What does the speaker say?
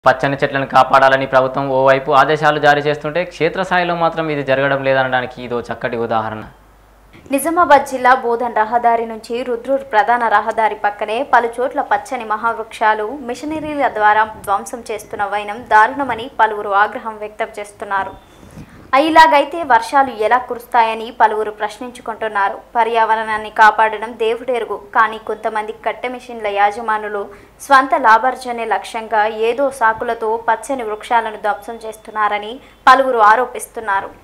పచ్చని చెట్లను కాపాడాలని ప్రభుత్వం ఓవైపు ఆదేశాలు జారీ చేస్తుంటే క్షేత్రస్థాయిలో మాత్రం ఇది జరగడం లేదనడానికి ఇదో చక్కటి ఉదాహరణ నిజామాబాద్ జిల్లా బోధన్ రహదారి నుంచి రుద్రూర్ ప్రధాన రహదారి పక్కనే పలు చోట్ల పచ్చని మహావృక్షాలు మిషనరీల ద్వారా ధ్వంసం చేస్తున్న వైనం దారుణమని పలువురు ఆగ్రహం వ్యక్తం చేస్తున్నారు ఇలాగైతే వర్షాలు ఎలా కురుస్తాయని పలువురు ప్రశ్నించుకుంటున్నారు పర్యావరణాన్ని కాపాడడం దేవుడెరుగు కానీ కొంతమంది కట్టె మిషన్ల యాజమానులు స్వంత లాభార్జనే లక్ష్యంగా ఏదో సాకులతో పచ్చని వృక్షాలను ధ్వంసం చేస్తున్నారని పలువురు ఆరోపిస్తున్నారు